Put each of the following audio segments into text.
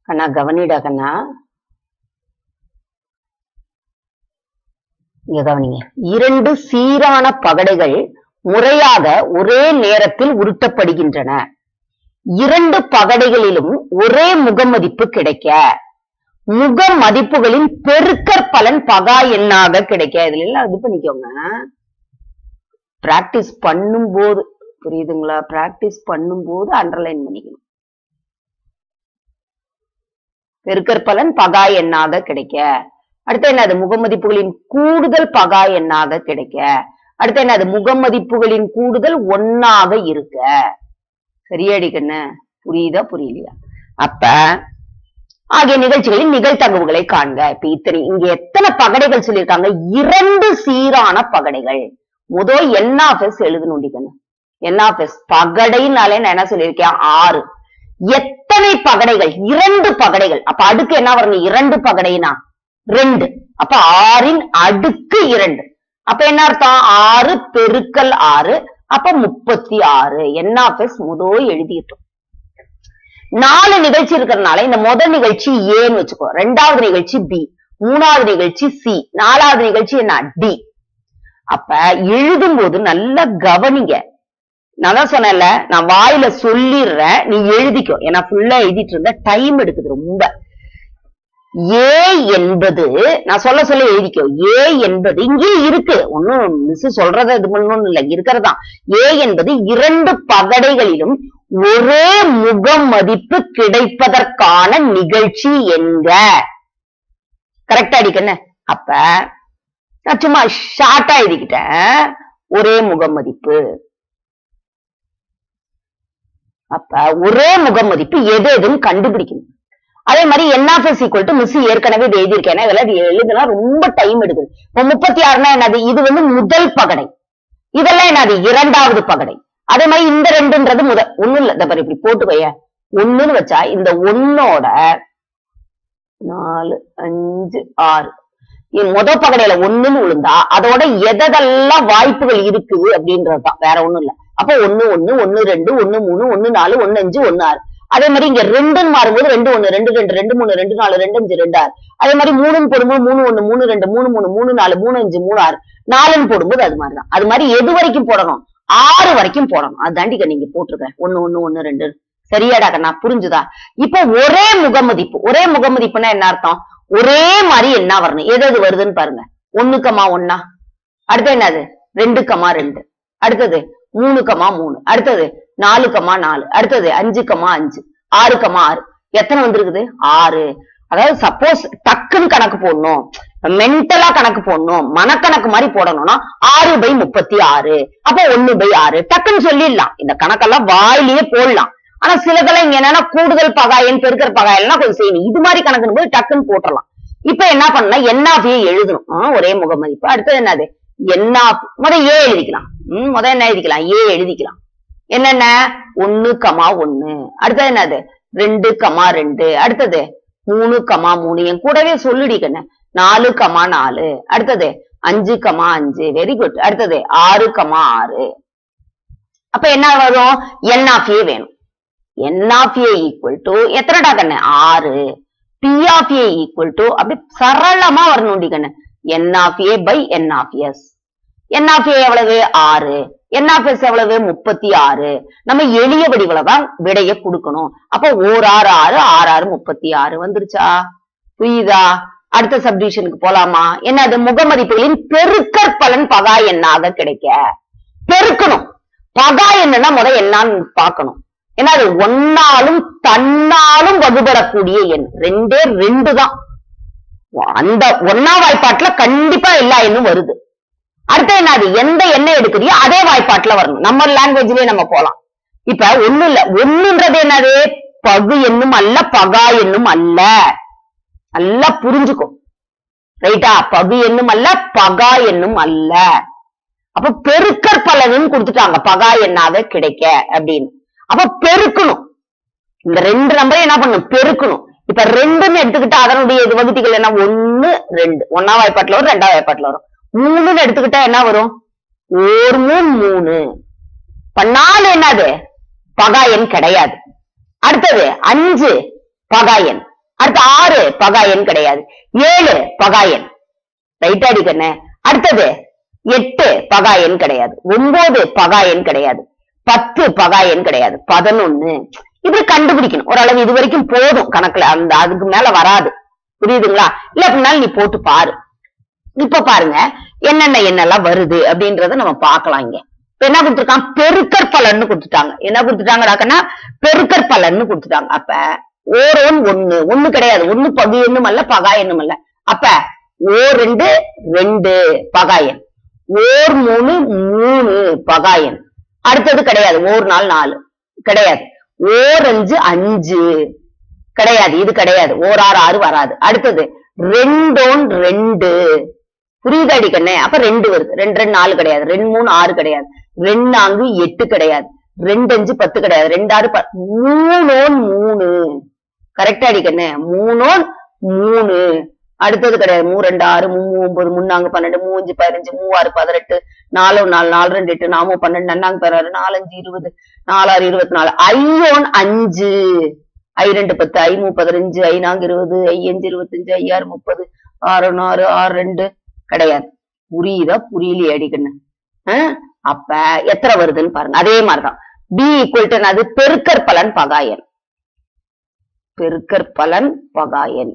கண்ணா கவனிடா கண்ணா இங்க கவனிங்க இரண்டு சீரான பகடைகள் முறையாக ஒரே நேரத்தில் உருட்டப்படுகின்றன இரண்டு பகடைகளிலும் ஒரே முகமதிப்பு கிடைக்க முக மதிப்புகளின் பெருக்கற் பலன் பகா எண்ணாக கிடைக்க இதுல எல்லாம் இது பண்ணிக்கோங்க பிராக்டிஸ் பண்ணும்போது புரியுதுங்களா பிராக்டிஸ் பண்ணும்போது அண்டர்லைன் பண்ணிக்கணும் பெருக்கற் பலன் பகா எண்ணாக கிடைக்க அடுத்து என்னது முகமதிப்புகளின் கூடுதல் பகா எண்ணாக கிடைக்க அடுத்து என்னது முகமதிப்புகளின் கூடுதல் ஒன்னாக இருக்க சரியாடி கண்ணு புரியுதா புரியலையா அப்ப ஆகிய நிகழ்ச்சிகளின் நிகழ்தகவுகளை காண்க இப்ப இத்தனை இங்க எத்தனை பகடைகள் சொல்லியிருக்காங்க இரண்டு சீரான பகடைகள் முதல் என் ஆஃப் எஸ் எழுதணும் என் ஆஃப் எஸ் பகடைனாலே நான் என்ன சொல்லியிருக்கேன் ஆறு எத்தனை பகடைகள் இரண்டு பகடைகள் அப்ப அடுக்கு என்ன வரணும் இரண்டு பகடைனா ரெண்டு அப்ப ஆறின் அடுக்கு இரண்டு அப்ப என்ன அர்த்தம் ஆறு பெருக்கல் ஆறு அப்ப முப்பத்தி ஆறு என் ஆஃப் எஸ் முதல் எழுதிட்டோம் நாலு நிகழ்ச்சி இருக்கிறதுனால இந்த முதல் நிகழ்ச்சி ஏன்னு வச்சுக்கோ ரெண்டாவது நிகழ்ச்சி பி மூணாவது நிகழ்ச்சி சி நாலாவது நிகழ்ச்சி என்ன டி அப்ப எழுதும்போது நல்லா கவனிங்க நான் தான் சொன்னேன்ல நான் வாயில சொல்லிடுறேன் நீ எழுதிக்கோ ஏன்னா ஃபுல்லா எழுதிட்டு இருந்த டைம் எடுக்குது ரொம்ப ஏ என்பது நான் சொல்ல சொல்ல எழுதிக்கோ ஏ என்பது இங்கே இருக்கு ஒன்னும் மிஸ் சொல்றத இது பண்ணணும் இல்ல இருக்கிறதா ஏ என்பது இரண்டு பகடைகளிலும் ஒரே முக மதிப்பு கிடைப்பதற்கான நிகழ்ச்சி என்க கரெக்டா அடிக்கண்ண அப்ப நான் சும்மா ஷார்ட்டா எழுதிக்கிட்டேன் ஒரே முக மதிப்பு அப்ப ஒரே முக மதிப்பு எது எதுன்னு கண்டுபிடிக்கணும் அதே மாதிரி என்ஆர்எஸ் ஈக்குவல் டு மிஸ் ஏற்கனவே இது எழுதியிருக்கேன் இதெல்லாம் இது எழுதுனா ரொம்ப டைம் எடுக்குது இப்ப முப்பத்தி ஆறுனா என்னது இது வந்து முதல் பகடை இதெல்லாம் என்னது இரண்டாவது பகடை அதே மாதிரி இந்த ரெண்டுன்றது முதல் ஒண்ணும் இல்ல இந்த பாரு இப்படி போட்டு வைய ஒண்ணுன்னு வச்சா இந்த ஒன்னோட நாலு அஞ்சு ஆறு இ- முத பகடையில ஒண்ணுன்னு விழுந்தா அதோட எதெல்லாம் வாய்ப்புகள் இருக்குது அப்படின்றதுதான் வேற ஒண்ணும் இல்ல அப்ப ஒண்ணு ஒண்ணு ஒண்ணு ரெண்டு ஒண்ணு மூணு ஒண்ணு நாலு ஒண்ணு அஞ்சு ஒண்ணு ஆறு அதே மாதிரி இங்க ரெண்டுன்னு மாறும்போது ரெண்டு ஒண்ணு ரெண்டு ரெண்டு ரெண்டு மூணு ரெண்டு நாலு ரெண்டு அஞ்சு ரெண்டு ஆறு அதே மாதிரி மூணுன்னு போடும்போது மூணு ஒண்ணு மூணு ரெண்டு மூணு மூணு மூணு நாலு மூணு அஞ்சு மூணு ஆறு நாலுன்னு போடும்போது அது மாதிரிதான் அது மாதிரி எது வரைக்கும் போடணும் ஆறு வரைக்கும் போடணும் அது தாண்டிக்க நீங்க போட்டிருக்க ஒண்ணு ஒண்ணு ஒண்ணு ரெண்டு சரியாடா கண்ணா புரிஞ்சுதா இப்ப ஒரே முகமதிப்பு ஒரே முகமதிப்புன்னா என்ன அர்த்தம் ஒரே மாதிரி என்ன வரணும் எது எது வருதுன்னு பாருங்க ஒண்ணுக்கமா ஒண்ணா அடுத்து என்னது ரெண்டுக்கமா ரெண்டு அடுத்தது மூணுக்கமா மூணு அடுத்தது நாலுக்கமா நாலு அடுத்தது அஞ்சுக்கமா அஞ்சு ஆறுக்கமா ஆறு எத்தனை வந்திருக்குது ஆறு அதாவது சப்போஸ் டக்குன்னு கணக்கு போடணும் மென்டலா கணக்கு போடணும் மனக்கணக்கு மாதிரி போடணும்னா ஆறு பை முப்பத்தி ஆறு அப்ப ஒண்ணு பை ஆறு டக்குன்னு சொல்லிடலாம் இந்த கணக்கெல்லாம் வாயிலேயே போடலாம் ஆனா சிலதெல்லாம் இங்க என்னன்னா கூடுதல் பகாயன் பெருக்கர் பகாயல்லாம் கொஞ்சம் செய்யணும் இது மாதிரி கணக்குன்னு போது டக்குன்னு போட்டுடலாம் இப்ப என்ன பண்ணலாம் என்ஆஃபியை எழுதணும் ஆ, ஒரே முகமதிப்பு அடுத்தது என்னது என்ஆஃப் முத ஏ எழுதிக்கலாம் ம் முத என்ன எழுதிக்கலாம் ஏ எழுதிக்கலாம் என்னென்ன ஒண்ணு கமா ஒண்ணு அடுத்தது என்னது ரெண்டு கமா ரெண்டு அடுத்தது மூணு கமா மூணு என் கூடவே சொல்லுடி கண்ணு நாலு கமா நாலு அடுத்தது அஞ்சு கமா அஞ்சு வெரி குட் அடுத்தது ஆறு கமா ஆறு அப்ப என்ன வரும் என் ஆஃப் ஏ வேணும் N of A equal to எத்தனைடா கண்ணு ஆறு P of A equal to அப்படி சரளமா வரணும்டி கண்ணு N of A by N of S N of A எவ்வளவு ஆறு என் ஆஃப் எஸ் எவ்வளவு முப்பத்தி ஆறு நம்ம எளிய வடிவுல தான் விடைய கொடுக்கணும் அப்ப ஓர் ஆறு ஆறு ஆறு ஆறு முப்பத்தி ஆறு வந்துருச்சா புரியுதா அடுத்த சப்டிவிஷனுக்கு போலாமா என்னது முகமதிப்புகளின் பெருக்கற் பலன் பகா எண்ணாக கிடைக்க பெருக்கணும் பகா என்னன்னா முத என்னான்னு பார்க்கணும் ஏன்னா அது ஒன்னாலும் தன்னாலும் வகுபடக்கூடிய எண் ரெண்டே ரெண்டு தான் அந்த ஒன்னா வாய்ப்பாட்டுல கண்டிப்பா எல்லா எண்ணும் வருது அடுத்து என்னது எந்த எண்ணெய் எடுக்கிறியோ அதே வாய்ப்பாட்டுல வரணும் நம்ம லாங்குவேஜ்லயே நம்ம போலாம் இப்ப ஒண்ணு இல்ல ஒண்ணுன்றது என்னது பகு என்னும் அல்ல பகா என்னும் அல்ல நல்லா புரிஞ்சுக்கோ ரைட்டா பகு என்னும் அல்ல பகா என்னும் அல்ல அப்ப பெருக்கற் பலனும் கொடுத்துட்டாங்க பகா எண்ணாக கிடைக்க அப்படின்னு அப்ப பெருக்கணும் இந்த ரெண்டு நம்பரையும் என்ன பண்ணணும் பெருக்கணும் இப்ப ரெண்டுன்னு எடுத்துக்கிட்டா அதனுடைய இது வகுதிகள் என்ன ஒண்ணு ரெண்டு ஒன்னா வாய்ப்பாட்டுல வரும் ரெண்டாவது வாய்ப்பாட்டுல வரும் மூணுன்னு எடுத்துக்கிட்டா என்ன வரும் ஒரு மூணு மூணு இப்ப நாலு என்னது பகா எண் கிடையாது அடுத்தது அஞ்சு பகா எண் அடுத்து ஆறு பகா எண் கிடையாது ஏழு பகா எண் ரைட் அடிக்கண்ணே அடுத்தது எட்டு பகா எண் கிடையாது ஒன்பது பகா எண் கிடையாது பத்து பகா எண் கிடையாது பதினொன்னு இப்படி கண்டுபிடிக்கணும் ஓரளவு இது வரைக்கும் போதும் கணக்குல அந்த அதுக்கு மேல வராது புரியுதுங்களா இல்ல அப்படின்னாலும் நீ போட்டு பாரு இப்ப பாருங்க என்னென்ன என்னெல்லாம் வருது அப்படின்றத நம்ம பார்க்கலாம் இங்க இப்ப என்ன கொடுத்துருக்கான் பெருக்கற் பலன்னு கொடுத்துட்டாங்க என்ன கொடுத்துட்டாங்கடாக்கன்னா பெருக்கற் பலன்னு கொடுத்துட்டாங்க அப்ப ஓரோன் ஒண்ணு ஒண்ணு கிடையாது ஒண்ணு பகு எண்ணும் அல்ல பகா எண்ணும் அல்ல அப்ப ஓர் ரெண்டு ரெண்டு பகாயன் ஓர் மூணு மூணு பகாயன் அடுத்தது கிடையாது ஓர் நாள் நாலு கிடையாது ஓர் அஞ்சு அஞ்சு கிடையாது இது கிடையாது ஓர் ஆறு ஆறு வராது அடுத்தது ரெண்டோன் ரெண்டு புரியுது அடிக்கண்ணே அப்ப ரெண்டு வருது ரெண்டு ரெண்டு நாலு கிடையாது ரெண்டு மூணு ஆறு கிடையாது ரெண்டு நான்கு எட்டு கிடையாது ரெண்டு அஞ்சு பத்து கிடையாது ரெண்டு ஆறு ப- மூணோன் மூணு கரெக்டா அடிக்கண்ணே மூணோன் மூணு அடுத்தது கிடையாது மூ ரெண்டு ஆறு மூ மூ ஒன்பது முன்னாங்க பன்னெண்டு மூஞ்சு பதினஞ்சு மூவாறு பதினெட்டு நாலு நாலு நாலு ரெண்டு எட்டு நாமோ பன்னெண்டு நன்னாங்க பதினாறு நாலஞ்சு இருபது நாலாறு இருபத்தி நாலு ஐயோன் அஞ்சு ஐ ரெண்டு பத்து ஐ மூ பதினஞ்சு ஐ நான்கு இருபது ஐ அஞ்சு இருபத்தஞ்சு ஐயாறு முப்பது ஆறு ஆறு ஆறு ரெண்டு கிடையாது புரியுதா புரியலையே அடிக்கண்ணு ஆஹ் அப்ப எத்தனை வருதுன்னு பாருங்க அதே மாதிரிதான் பி ஈக்குவல் அது பெருக்கற் பலன் பகாயன் பெருக்கற் பலன் பகாயன்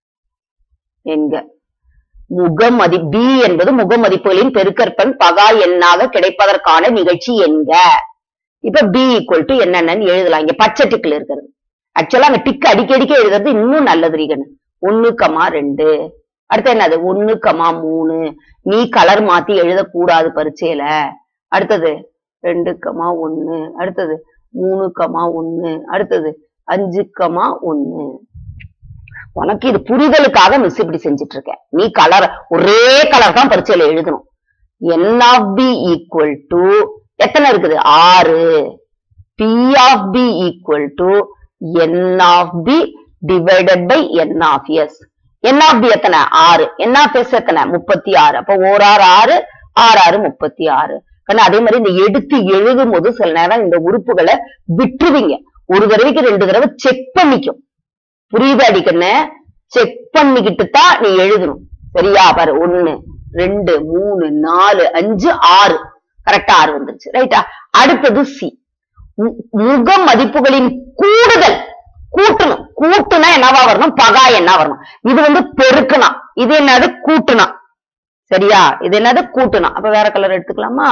என்க முகமதி பி என்பது முகமதிப்புகளின் பெருக்கற்பன் பகா எண்ணாக கிடைப்பதற்கான நிகழ்ச்சி என்க இப்ப பி ஈக்குவல் டு என்னென்னு எழுதலாம் இங்க பச்சை டிக்ல இருக்கிறது ஆக்சுவலா அங்க டிக் அடிக்க அடிக்க எழுதுறது இன்னும் நல்லது ரீகன் ஒண்ணு கமா ரெண்டு அடுத்து என்னது ஒண்ணு கமா மூணு நீ கலர் மாத்தி எழுதக்கூடாது பரீட்சையில அடுத்தது ரெண்டு கமா ஒண்ணு அடுத்தது மூணு கமா ஒண்ணு அடுத்தது அஞ்சு கமா ஒண்ணு உனக்கு இது புரிதலுக்காக மிஸ் இப்படி செஞ்சுட்டு இருக்கேன் நீ கலர் ஒரே கலர் தான் பரீட்சையில எழுதணும் N of P equal to எத்தனை இருக்குது ஆறு P of P equal to N of P divided by N of S N of P எத்தனை ஆறு என் ஆஃப் எஸ் எத்தனை முப்பத்தி ஆறு அப்ப ஓர் ஆறு ஆறு ஆறு ஆறு முப்பத்தி ஆறு கண்ணா அதே மாதிரி இந்த எடுத்து எழுதும் போது சில நேரம் இந்த உறுப்புகளை விட்டுருவீங்க ஒரு தடவைக்கு ரெண்டு தடவை செக் பண்ணிக்கும் புரியுது அடிக்கண்ணு செக் பண்ணிக்கிட்டு தான் நீ எழுதணும் சரியா பாரு ஒண்ணு ரெண்டு மூணு நாலு அஞ்சு ஆறு கரெக்டா ஆறு வந்துருச்சு ரைட்டா அடுத்தது சி முக மதிப்புகளின் கூடுதல் கூட்டணும் கூட்டுனா என்னவா வரணும் பகா என்ன வரணும் இது வந்து பெருக்கணும் இது என்னது கூட்டுனா சரியா இது என்னது கூட்டுனா அப்ப வேற கலர் எடுத்துக்கலாமா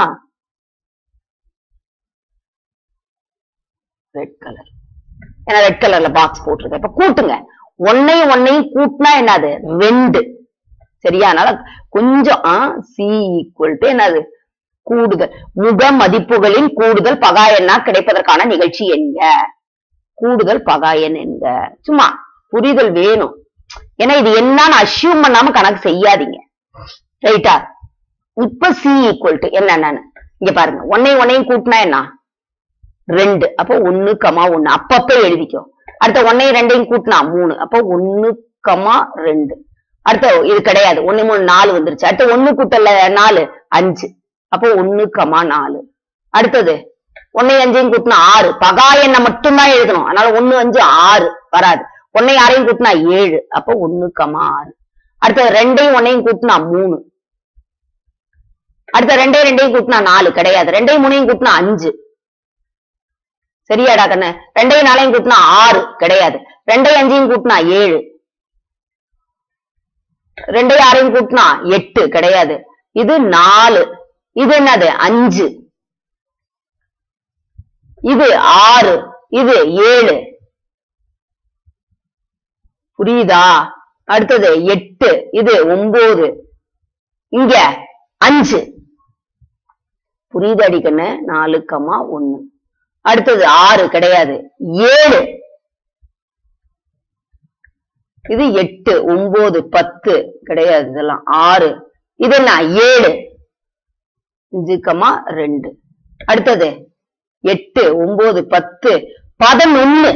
ரெட் கலர் ஏன்னா ரெட் கலர்ல பாக்ஸ் போட்டிருக்கேன் இப்ப கூட்டுங்க ஒன்னையும் ஒன்னையும் கூட்டினா என்னது ரெண்டு சரியா அதனால கொஞ்சம் சி ஈக்குவல் டு என்னது கூடுதல் முக மதிப்புகளின் கூடுதல் பகா எண்ணா கிடைப்பதற்கான நிகழ்ச்சி என்க கூடுதல் பகா எண் என்க சும்மா புரிதல் வேணும் ஏன்னா இது என்னன்னு அசியூம் பண்ணாம கணக்கு செய்யாதீங்க ரைட்டா இப்ப சி ஈக்குவல் டு என்னன்னு இங்க பாருங்க ஒன்னையும் ஒன்னையும் கூட்டினா என்ன ரெண்டு அப்போ ஒண்ணு கமா ஒண்ணு அப்பப்ப எழுதிக்கோ அடுத்த ஒன்னையும் ரெண்டையும் கூட்டினா மூணு அப்போ ஒண்ணு கமா ரெண்டு அடுத்த இது கிடையாது ஒண்ணு மூணு நாலு வந்துருச்சு அடுத்த ஒண்ணு கூட்டல நாலு அஞ்சு அப்போ ஒண்ணு கமா நாலு அடுத்தது ஒன்னையும் அஞ்சையும் கூட்டினா ஆறு பகா எண்ணை மட்டும்தான் எழுதணும் அதனால ஒண்ணு அஞ்சு ஆறு வராது ஒன்னையும் ஆறையும் கூட்டினா ஏழு அப்போ ஒண்ணு கமா ஆறு அடுத்தது ரெண்டையும் ஒன்னையும் கூட்டினா மூணு அடுத்த ரெண்டையும் ரெண்டையும் கூட்டினா நாலு கிடையாது ரெண்டையும் மூணையும் கூட்டினா அஞ்சு சரியாடா கண்ணு ரெண்டையும் நாளையும் கூட்டினா ஆறு கிடையாது ரெண்டையும் அஞ்சையும் கூட்டினா ஏழு ரெண்டையும் ஆறையும் கூட்டினா எட்டு கிடையாது இது நாலு இது என்னது அஞ்சு இது ஆறு இது ஏழு புரியுதா அடுத்தது எட்டு இது ஒன்பது இங்க அஞ்சு புரியுது அடிக்கண்ணு நாலு கமா ஒண்ணு அடுத்தது ஆறு கிடையாது ஏழு இது எட்டு ஒன்பது பத்து கிடையாது இதெல்லாம் ஆறு இது என்ன ஏழு அஞ்சு கமா ரெண்டு அடுத்தது எட்டு ஒன்பது பத்து பதினொன்னு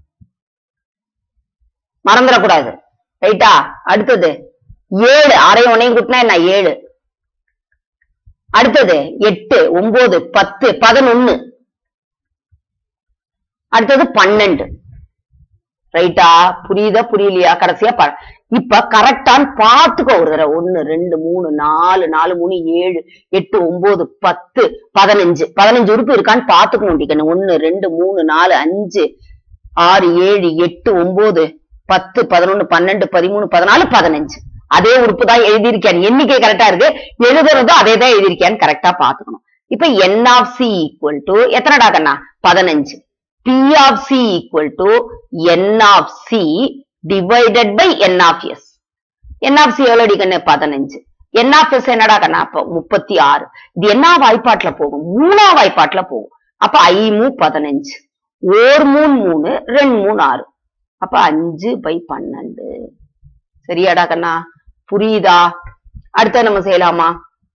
மறந்துடக்கூடாது ரைட்டா அடுத்தது ஏழு அரை ஒன்னையும் கூட்டினா என்ன ஏழு அடுத்தது எட்டு ஒன்பது பத்து பதினொன்னு அடுத்தது பன்னெண்டு ரைட்டா புரியுதா புரியலையா கடைசியா பா- இப்ப கரெக்டான்னு பாத்துக்கோ ஒரு தடவை ஒண்ணு ரெண்டு மூணு நாலு நாலு மூணு ஏழு எட்டு ஒன்பது பத்து பதினஞ்சு பதினஞ்சு உறுப்பு இருக்கான்னு பாத்துக்கணும் டிக்கணும் ஒண்ணு ரெண்டு மூணு நாலு அஞ்சு ஆறு ஏழு எட்டு ஒன்பது பத்து பதினொன்னு பன்னெண்டு பதிமூணு பதினாலு பதினஞ்சு அதே உறுப்பு தான் எழுதியிருக்கேன் எண்ணிக்கை கரெக்டா இருக்கு எழுதுறதும் அதே தான் எழுதியிருக்கேன் கரெக்டா பாத்துக்கணும் இப்ப N of C equal to எத்தனைடா கண்ணா பதினஞ்சு P of C equal to N of C divided by N of S N of C எவ்வளவு கண்ணு பதினஞ்சு என் ஆஃப் எஸ் என்னடா கண்ணா அப்ப முப்பத்தி ஆறு இது என்ன வாய்ப்பாட்டுல போகும் மூணா வாய்ப்பாட்டுல போகும் அப்ப ஐ மூ பதினஞ்சு ஓர் மூணு மூணு ரெண்டு மூணு ஆறு அப்ப அஞ்சு பை பன்னெண்டு சரியாடா கண்ணா புரியுதா அடுத்த நம்ம செய்யலாமா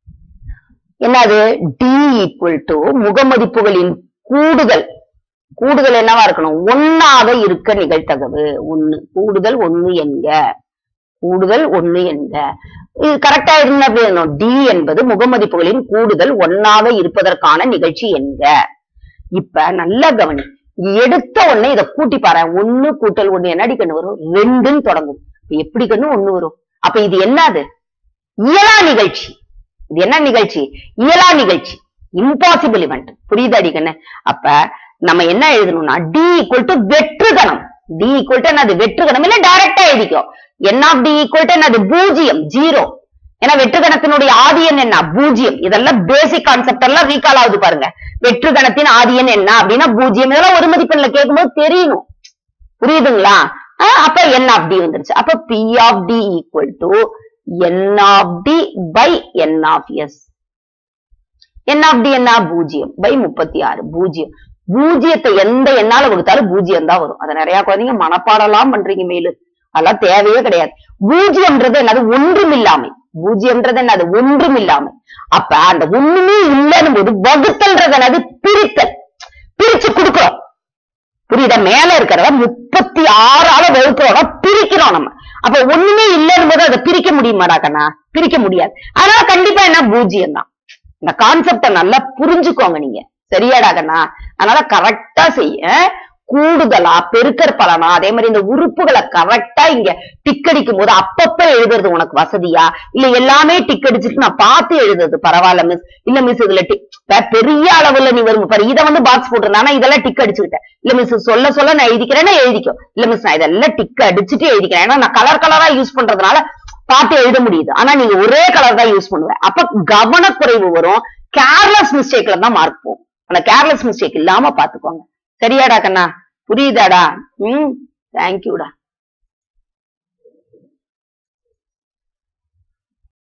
என்னது டி ஈக்குவல் டு முகமதிப்புகளின் கூடுதல் கூடுதல் என்னவா இருக்கணும் ஒன்னாக இருக்க நிகழ்த்தகவு ஒண்ணு கூடுதல் ஒண்ணு என்க கூடுதல் ஒண்ணு என்க இது கரெக்டா இருந்தா எப்படி எழுதணும் டி என்பது முகமதிப்புகளின் கூடுதல் ஒன்னாக இருப்பதற்கான நிகழ்ச்சி என்க இப்ப நல்லா கவனி எடுத்த உடனே இத கூட்டி பாரு ஒண்ணு கூட்டல் ஒண்ணு என்னடி கண்ணு வரும் ரெண்டுன்னு தொடங்கும் இப்ப எப்படி கண்ணு ஒண்ணு வரும் அப்ப இது என்னது இயலா நிகழ்ச்சி இது என்ன நிகழ்ச்சி இயலா நிகழ்ச்சி இம்பாசிபிள் இவெண்ட் புரியுதாடி கண்ணு அப்ப நம்ம என்ன எழுதணும்னா டி ஈக்குவல் டு வெற்றுகணம் டி ஈக்குவல் டு என்னது வெற்றுகணம் இல்ல டைரக்டா எழுதிக்கோ N of D equal to என்னது பூஜ்ஜியம் ஜீரோ ஏன்னா வெற்றுகணத்தினுடைய ஆதி எண் என்ன பூஜ்ஜியம் இதெல்லாம் பேசிக் கான்செப்ட் எல்லாம் ரீகால் ஆகுது பாருங்க வெற்றுகணத்தின் ஆதி எண் என்ன அப்படின்னா பூஜ்ஜியம் இதெல்லாம் ஒரு மதிப்பெண்ல கேட்கும்போது தெரியணும் புரியுதுங்களா ஆஹ் அப்ப என் ஆஃப் டி வந்துருச்சு அப்ப P of D equal to N of D by N of S N of D என்ன பூஜ்ஜியம் பை முப்பத்தி ஆறு பூஜ்ஜியம் பூஜ்ஜியத்தை எந்த எண்ணால வகுத்தாலும் பூஜ்ஜியம் தான் வரும் அதை நிறைய குழந்தைங்க மனப்பாடலாம் பண்றீங்க மேலு அதெல்லாம் தேவையே கிடையாது பூஜ்ஜியம்ன்றது என்னது ஒன்றும் இல்லாமை பூஜ்ஜியம்ன்றது என்னது ஒன்றும் இல்லாமை அப்ப அந்த ஒண்ணுமே இல்லைன்னு போது வகுத்தல்ன்றது என்னது பிரித்தல் பிரிச்சு கொடுக்கிறோம் புரியுதா மேல இருக்கிறத முப்பத்தி ஆறால வகுக்கிறோம் பிரிக்கிறோம் நம்ம அப்ப ஒண்ணுமே இல்லைன்னு போது அதை பிரிக்க முடியுமாடா கண்ணா பிரிக்க முடியாது அதனால கண்டிப்பா என்ன பூஜ்ஜியம் தான் இந்த கான்செப்ட நல்லா புரிஞ்சுக்கோங்க நீங்க சரியாடா கண்ணா அதனால கரெக்டா செய்ய கூடுதலா பெருக்கற் பலனா அதே மாதிரி இந்த உறுப்புகளை கரெக்டா இங்க டிக் அடிக்கும் போது அப்பப்ப எழுதுறது உனக்கு வசதியா இல்ல எல்லாமே டிக் அடிச்சுட்டு நான் பார்த்து எழுதுறது பரவாயில்ல மிஸ் இல்ல மிஸ் இதுல டிக் பெரிய அளவுல நீ வரும் பாரு இதை வந்து பாக்ஸ் போட்டிருந்தானா இதெல்லாம் டிக் அடிச்சுக்கிட்டேன் இல்ல மிஸ் சொல்ல சொல்ல நான் எழுதிக்கிறேன்னா எழுதிக்கோ இல்ல மிஸ் நான் இதெல்லாம் டிக் அடிச்சுட்டு எழுதிக்கிறேன் ஏன்னா நான் கலர் கலரா யூஸ் பண்றதுனால பார்த்து எழுத முடியுது ஆனா நீங்க ஒரே கலர் தான் யூஸ் பண்ணுவேன் அப்ப கவனக்குறைவு வரும் கேர்லெஸ் மிஸ்டேக்ல தான் மார்க் போகும் ஆனா கேர்லெஸ் மிஸ்டேக் இல்லாம பாத்துக்கோங்க சரியாடா கண்ணா புரியுதாடா ம் தேங்க்யூடா